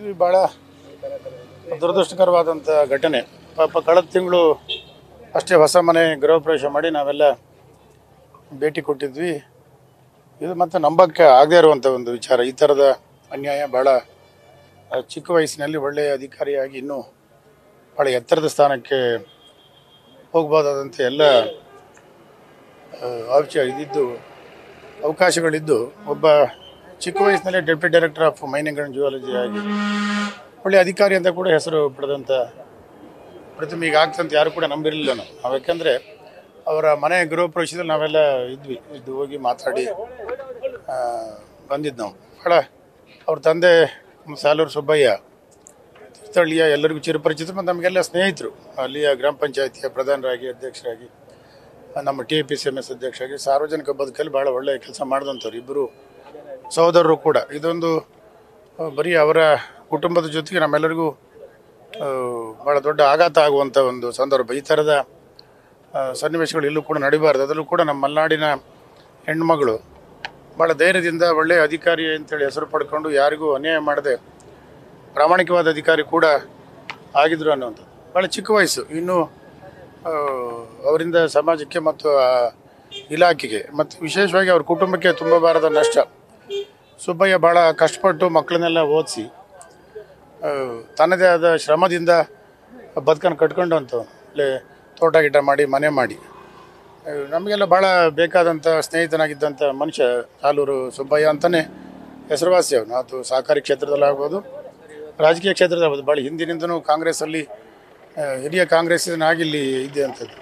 ಇದು ಭಾಳ ದುರದೃಷ್ಟಕರವಾದಂಥ ಘಟನೆ ಪಾಪ ಕಳೆದ ತಿಂಗಳು ಅಷ್ಟೇ ಹೊಸ ಮನೆ ಗೃಹ ಪ್ರವೇಶ ಮಾಡಿ ನಾವೆಲ್ಲ ಭೇಟಿ ಕೊಟ್ಟಿದ್ವಿ ಇದು ಮತ್ತು ನಂಬಕ್ಕೆ ಆಗದೇ ಇರುವಂಥ ಒಂದು ವಿಚಾರ ಈ ಥರದ ಅನ್ಯಾಯ ಭಾಳ ಆ, ಚಿಕ್ಕ ವಯಸ್ಸಿನಲ್ಲಿ ಒಳ್ಳೆಯ ಅಧಿಕಾರಿಯಾಗಿ ಇನ್ನೂ ಭಾಳ ಎತ್ತರದ ಸ್ಥಾನಕ್ಕೆ ಹೋಗ್ಬೋದಾದಂಥ ಎಲ್ಲ ಆ, ಆಪ್ಷ ಇದಿದ್ದು ಅವಕಾಶಗಳಿದ್ದು ಒಬ್ಬ ಚಿಕ್ಕ ವಯಸ್ಸಿನಲ್ಲೇ deputy director of mining and geology ಆಗಿ ಒಳ್ಳೆಯ ಅಧಿಕಾರಿ ಅಂತ ಕೂಡ ಹೆಸರು ಪಡೆದಂಥ ಪ್ರತಿಮೆ ಈಗ ಆಗ್ತಂತ ಯಾರು ಕೂಡ ನಂಬಿರಲಿಲ್ಲ ನಾವು ನಾವು ಯಾಕಂದರೆ ಅವರ ಮನೆ ಗೃಹ ಪ್ರವೇಶದಲ್ಲಿ ನಾವೆಲ್ಲ ಇದ್ವಿ ಇದ್ದು ಹೋಗಿ ಮಾತಾಡಿ ಆ, ಬಂದಿದ್ದು ನಾವು ಭಾಳ ಅವ್ರ ತಂದೆ ಸಾಲೂರು ಸುಬ್ಬಯ್ಯ ಸ್ಥಳೀಯ ಎಲ್ಲರಿಗೂ ಚಿರಪರಿಚಿತ ಮತ್ತು ನಮಗೆಲ್ಲ ಸ್ನೇಹಿತರು ಅಲ್ಲಿಯ ಗ್ರಾಮ ಪಂಚಾಯತಿಯ ಪ್ರಧಾನರಾಗಿ ಅಧ್ಯಕ್ಷರಾಗಿ ನಮ್ಮ T A P C M S ಅಧ್ಯಕ್ಷರಾಗಿ ಸಾರ್ವಜನಿಕ ಬದುಕಲ್ಲಿ ಭಾಳ ಒಳ್ಳೆಯ ಕೆಲಸ ಮಾಡಿದಂಥವ್ರು ಇಬ್ಬರು ಸಹೋದರರು ಕೂಡ ಇದೊಂದು ಆ, ಬರೀ ಅವರ ಕುಟುಂಬದ ಜೊತೆಗೆ ನಮ್ಮೆಲ್ಲರಿಗೂ ಆ, ಭಾಳ ದೊಡ್ಡ ಆಘಾತ ಆಗುವಂಥ ಒಂದು ಸಂದರ್ಭ ಈ ಥರದ ಆ, ಸನ್ನಿವೇಶಗಳು ಎಲ್ಲೂ ಕೂಡ ನಡಿಬಾರ್ದು ಅದರಲ್ಲೂ ಕೂಡ ನಮ್ಮ ಮಲೆನಾಡಿನ ಹೆಣ್ಮಗಳು ಭಾಳ ಧೈರ್ಯದಿಂದ ಒಳ್ಳೆಯ ಅಧಿಕಾರಿ ಅಂತೇಳಿ ಹೆಸರು ಪಡ್ಕೊಂಡು ಯಾರಿಗೂ ಅನ್ಯಾಯ ಮಾಡದೆ ಪ್ರಾಮಾಣಿಕವಾದ ಅಧಿಕಾರಿ ಕೂಡ ಆಗಿದ್ರು ಅನ್ನುವಂಥದ್ದು ಭಾಳ ಚಿಕ್ಕ ವಯಸ್ಸು ಇನ್ನು ಆ, ಅವರಿಂದ ಸಮಾಜಕ್ಕೆ ಮತ್ತು ಆ ಇಲಾಖೆಗೆ ಮತ್ತು ವಿಶೇಷವಾಗಿ ಅವ್ರ ಕುಟುಂಬಕ್ಕೆ ತುಂಬ ಬಾರದ ನಷ್ಟ ಸುಬ್ಬಯ್ಯ ಭಾಳ ಕಷ್ಟಪಟ್ಟು ಮಕ್ಕಳನ್ನೆಲ್ಲ ಓದಿಸಿ ತನ್ನದೇ ಆದ ಶ್ರಮದಿಂದ ಬದುಕನ್ನು ಕಟ್ಕೊಂಡು ಅಂತ ಅಲ್ಲೇ ತೋಟ ಗಿಟ ಮಾಡಿ ಮನೆ ಮಾಡಿ ಆ, ನಮಗೆಲ್ಲ ಭಾಳ ಬೇಕಾದಂಥ ಸ್ನೇಹಿತನಾಗಿದ್ದಂಥ ಮನುಷ್ಯ ಸಾಲೂರು ಸುಬ್ಬಯ್ಯ ಅಂತಲೇ ಹೆಸರುವಾಸಿ ಅವನು ಅದು ಸಹಕಾರಿ ಕ್ಷೇತ್ರದಲ್ಲಾಗ್ಬೋದು ರಾಜಕೀಯ ಕ್ಷೇತ್ರದಾಗ್ಬೋದು ಭಾಳ ಹಿಂದಿನಿಂದನೂ ಕಾಂಗ್ರೆಸ್ಸಲ್ಲಿ ಆ, ಹಿರಿಯ ಕಾಂಗ್ರೆಸ್ಸಿನಾಗಿ ಇಲ್ಲಿ ಇದೆ ಅಂಥದ್ದು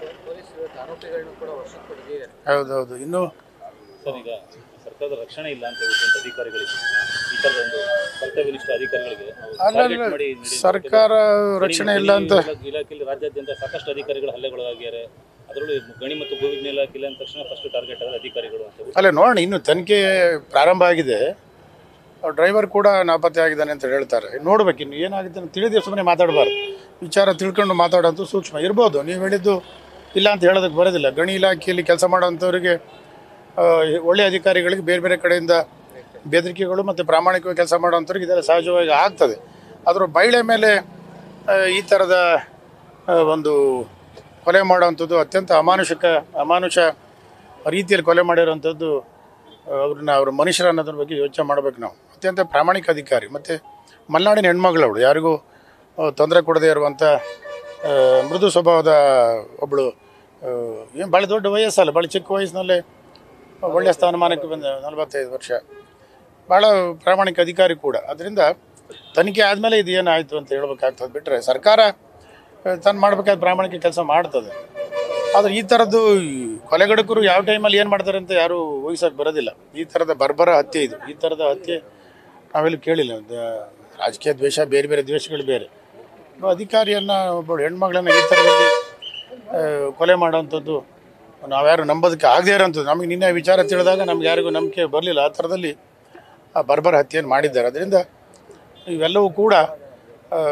ಹೌದೌದು ಇನ್ನೂ ಸರ್ ಈಗ ಸರ್ಕಾರದ ರಕ್ಷಣೆ ಇಲ್ಲ ಅಂತ ಹೇಳ್ಬಿಟ್ಟು ಅಧಿಕಾರಿಗಳಿಗೆ ಈ ಥರದ ಒಂದು ಕರ್ತವ್ಯನಿಷ್ಠ ಅಧಿಕಾರಿಗಳಿಗೆ ನಾವು ಅಲ್ಲ, target ಅಲ್ಲ. ಮಾಡಿ ನಡೆಯುವಂಥದ್ದು ಸರ್ಕಾರ ರಕ್ಷಣೆ ಇಲ್ಲ ಅಂತ ಗಣಿ ಇಲಾಖೆಯಲ್ಲಿ ರಾಜ್ಯಾದ್ಯಂತ ಸಾಕಷ್ಟು ಅಧಿಕಾರಿಗಳು ಹಲ್ಲೆಗೊಳಗಾಗಿದ್ದಾರೆ ಅದರಲ್ಲೂ ಗಣಿ ಮತ್ತು ಭೂವಿಜ್ಞಾನ ಇಲಾಖೆ ಅಂದ ತಕ್ಷಣ ಫಸ್ಟ್ ಟಾರ್ಗೆಟ್ ಆದ ಅಧಿಕಾರಿಗಳು ಅಂತ ಹೇಳಿ ಅಲ್ಲ ನೋಡೋಣ ಇನ್ನು ತನಿಖೆ ಪ್ರಾರಂಭ ಆಗಿದೆ ಡ್ರೈವರ್ ಕೂಡ ನಾಪತ್ತೆ ಆಗಿದ್ದಾನೆ ಅಂತ ಹೇಳ್ತಾರೆ ನೋಡ್ಬೇಕು ಇನ್ನು ಏನಾಗಿದೆ ಅಂತ ತಿಳಿದೇ ಸುಮ್ಮನೆ ಮಾತಾಡಬಾರ್ದು ವಿಚಾರ ತಿಳ್ಕೊಂಡು ಮಾತಾಡೋದು ಸೂಕ್ಷ್ಮ ಇರ್ಬೋದು ನೀವು ಹೇಳಿದ್ದು ಇಲ್ಲ ಅಂತ ಹೇಳೋದಕ್ಕೆ ಬರೋದಿಲ್ಲ ಗಣಿ ಇಲಾಖೆಯಲ್ಲಿ ಕೆಲಸ ಮಾಡೋವಂಥವ್ರಿಗೆ ಆ, ಒಳ್ಳೆಯ ಅಧಿಕಾರಿಗಳಿಗೆ ಬೇರೆ ಬೇರೆ ಕಡೆಯಿಂದ ಬೆದರಿಕೆಗಳು ಮತ್ತು ಪ್ರಾಮಾಣಿಕವಾಗಿ ಕೆಲಸ ಮಾಡೋವಂಥವ್ರಿಗೆ ಇದೆಲ್ಲ ಸಹಜವಾಗಿ ಆಗ್ತದೆ ಅದರ ಬಯಳೆ ಮೇಲೆ ಆ, ಈ ಥರದ ಆ, ಒಂದು ಕೊಲೆ ಮಾಡೋವಂಥದ್ದು ಅತ್ಯಂತ ಅಮಾನುಷಕ ಅಮಾನುಷ ರೀತಿಯಲ್ಲಿ ಕೊಲೆ ಮಾಡಿರೋವಂಥದ್ದು ಅವ್ರನ್ನ ಅವ್ರ ಮನುಷ್ಯರ ಅನ್ನೋದ್ರ ಬಗ್ಗೆ ಯೋಚನೆ ಮಾಡ್ಬೇಕು ನಾವು ಅತ್ಯಂತ ಪ್ರಾಮಾಣಿಕ ಅಧಿಕಾರಿ ಮತ್ತು ಮಲೆನಾಡಿನ ಹೆಣ್ಮಗಳು ಅವಳು ಯಾರಿಗೂ ತೊಂದರೆ ಕೊಡದೇ ಇರುವಂಥ ಆ, ಮೃದು ಸ್ವಭಾವದ ಒಬ್ಬಳು ಏನು ಭಾಳ ದೊಡ್ಡ ವಯಸ್ಸಲ್ಲ ಭಾಳ ಚಿಕ್ಕ ವಯಸ್ಸಿನಲ್ಲೇ ಒಳ್ಳೆಯ ಸ್ಥಾನಮಾನಕ್ಕೆ ಬಂದ ನಲವತ್ತೈದು ವರ್ಷ ಭಾಳ ಪ್ರಾಮಾಣಿಕ ಅಧಿಕಾರಿ ಕೂಡ ಅದರಿಂದ ತನಿಖೆ ಆದಮೇಲೆ ಇದು ಏನಾಯಿತು ಅಂತ ಹೇಳ್ಬೇಕಾಗ್ತದೆ ಬಿಟ್ಟರೆ ಸರ್ಕಾರ ತಾನು ಮಾಡಬೇಕಾದ ಪ್ರಾಮಾಣಿಕ ಕೆಲಸ ಮಾಡ್ತದೆ ಆದರೆ ಈ ಥರದ್ದು ಈ ಕೊಲೆಗಡಕರು ಯಾವ ಟೈಮಲ್ಲಿ ಏನು ಮಾಡ್ತಾರೆ ಅಂತ ಯಾರೂ ಊಹಿಸೋಕೆ ಬರೋದಿಲ್ಲ ಈ ಥರದ ಬರ್ಬರ ಹತ್ಯೆ ಇದು ಈ ಥರದ ಹತ್ಯೆ ನಾವೆಲ್ಲೂ ಕೇಳಿಲ್ಲ ದ- ರಾಜಕೀಯ ದ್ವೇಷ ಬೇರೆ ಬೇರೆ ದ್ವೇಷಗಳು ಬೇರೆ ಒಬ್ಬ ಅಧಿಕಾರಿಯನ್ನು ಒಬ್ಬಳು ಹೆಣ್ಮಗಳನ್ನ ಈ ಥರದಲ್ಲಿ ಆ, ಕೊಲೆ ಮಾಡೋವಂಥದ್ದು ನಾವ್ಯಾರು ನಂಬೋದಕ್ಕೆ ಆಗದೇ ಇರೋಂಥದ್ದು ನಮಗೆ ನಿನ್ನೆ ವಿಚಾರ ತಿಳಿದಾಗ ನಮ್ಗೆ ಯಾರಿಗೂ ನಂಬಿಕೆ ಬರಲಿಲ್ಲ ಆ ಥರದಲ್ಲಿ ಆ ಬರ್ಬರ ಹತ್ಯೆಯನ್ನು ಮಾಡಿದ್ದಾರೆ ಅದರಿಂದ ಇವೆಲ್ಲವೂ ಕೂಡ ಆ,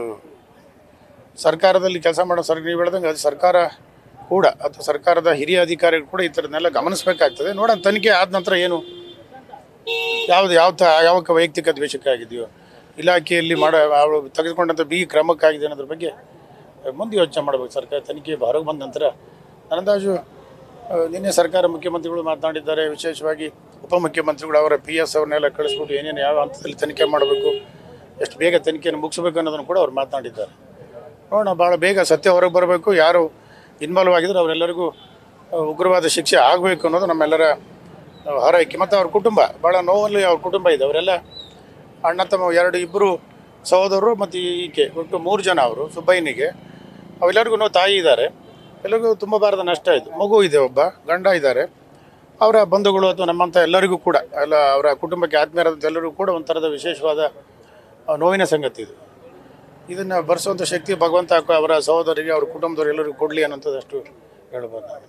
ಸರ್ಕಾರದಲ್ಲಿ ಕೆಲಸ ಮಾಡೋ ಸರ್ ನೀವು ಹೇಳ್ದಂಗೆ ಅದು ಸರ್ಕಾರ ಕೂಡ ಅಥವಾ ಸರ್ಕಾರದ ಹಿರಿಯ ಅಧಿಕಾರಿಗಳು ಕೂಡ ಈ ಥರದನ್ನೆಲ್ಲ ಗಮನಿಸಬೇಕಾಗ್ತದೆ ನೋಡೋಣ ತನಿಖೆ ಆದ ನಂತರ ಏನು ಯಾವ್ದು ಯಾವ ತ ಯಾವ ವೈಯಕ್ತಿಕ ದ್ವೇಷಕ್ಕಾಗಿದೆಯೋ ಇಲಾಖೆಯಲ್ಲಿ ಮಾಡೋ ಅವಳು ತೆಗೆದುಕೊಂಡಂಥ ಬಿಗಿ ಕ್ರಮಕ್ಕಾಗಿದೆ ಅನ್ನೋದ್ರ ಬಗ್ಗೆ ಮುಂದೆ ಯೋಚನೆ ಮಾಡಬೇಕು ಸರ್ಕಾರ ತನಿಖೆ ಹೊರಗೆ ಬಂದ ನಂತರ ಅಂದಾಜು ಆ, ನಿನ್ನೆ ಸರ್ಕಾರ ಮುಖ್ಯಮಂತ್ರಿಗಳು ಮಾತನಾಡಿದ್ದಾರೆ ವಿಶೇಷವಾಗಿ ಉಪಮುಖ್ಯಮಂತ್ರಿಗಳು ಅವರ ಪಿ ಎಸ್ ಅವ್ರನ್ನೆಲ್ಲ ಕಳಿಸ್ಬಿಟ್ಟು ಏನೇನು ಯಾವ ಹಂತದಲ್ಲಿ ತನಿಖೆ ಮಾಡಬೇಕು ಎಷ್ಟು ಬೇಗ ತನಿಖೆಯನ್ನು ಮುಗಿಸ್ಬೇಕು ಅನ್ನೋದನ್ನು ಕೂಡ ಅವ್ರು ಮಾತನಾಡಿದ್ದಾರೆ ನೋಡೋಣ ಭಾಳ ಬೇಗ ಸತ್ಯ ಹೊರಗೆ ಬರಬೇಕು ಯಾರು ಇನ್ವಾಲ್ವ್ ಆಗಿದ್ರು ಅವರೆಲ್ಲರಿಗೂ ಆ, ಉಗ್ರವಾದ ಶಿಕ್ಷೆ ಆಗಬೇಕು ಅನ್ನೋದು ನಮ್ಮೆಲ್ಲರ ಆ, ಹಾರೈಕೆ ಮತ್ತು ಅವ್ರ ಕುಟುಂಬ ಭಾಳ ನೋವಲ್ಲಿ ಅವ್ರ ಕುಟುಂಬ ಇದೆ ಅವರೆಲ್ಲ ಅಣ್ಣ ತಮ್ಮ ಎರಡು ಇಬ್ಬರು ಸಹೋದರರು ಮತ್ತು ಈಕೆ ಒಟ್ಟು ಮೂರು ಜನ ಅವರು ಸುಬ್ಬಯ್ಯನಿಗೆ ಅವೆಲ್ಲರಿಗೂ ನೋವು ತಾಯಿ ಇದ್ದಾರೆ ಎಲ್ಲರಿಗೂ ತುಂಬ ಬಾರದ ನಷ್ಟ ಇದೆ ಮಗು ಇದೆ ಒಬ್ಬ ಗಂಡ ಇದ್ದಾರೆ ಅವರ ಬಂಧುಗಳು ಅಥವಾ ನಮ್ಮಂಥ ಎಲ್ಲರಿಗೂ ಕೂಡ ಎಲ್ಲ ಅವರ ಕುಟುಂಬಕ್ಕೆ ಆತ್ಮೀಯರಾದಂಥ ಎಲ್ಲರಿಗೂ ಕೂಡ ಒಂಥರದ ವಿಶೇಷವಾದ ಆ, ನೋವಿನ ಸಂಗತಿ ಇದು ಇದನ್ನು ಭರಿಸುವಂಥ ಶಕ್ತಿ ಭಗವಂತ ಅವರ ಸಹೋದರಿಗೆ ಅವ್ರ ಕುಟುಂಬದವ್ರು ಎಲ್ಲರಿಗೂ ಕೊಡಲಿ ಅನ್ನೋಂಥದ್ದಷ್ಟು ಹೇಳ್ಬೋದು ನಾವು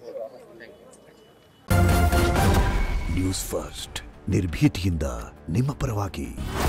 ನ್ಯೂಸ್ ಫಸ್ಟ್ ನಿರ್ಭೀತಿಯಿಂದ ನಿಮ್ಮ ಪರವಾಗಿ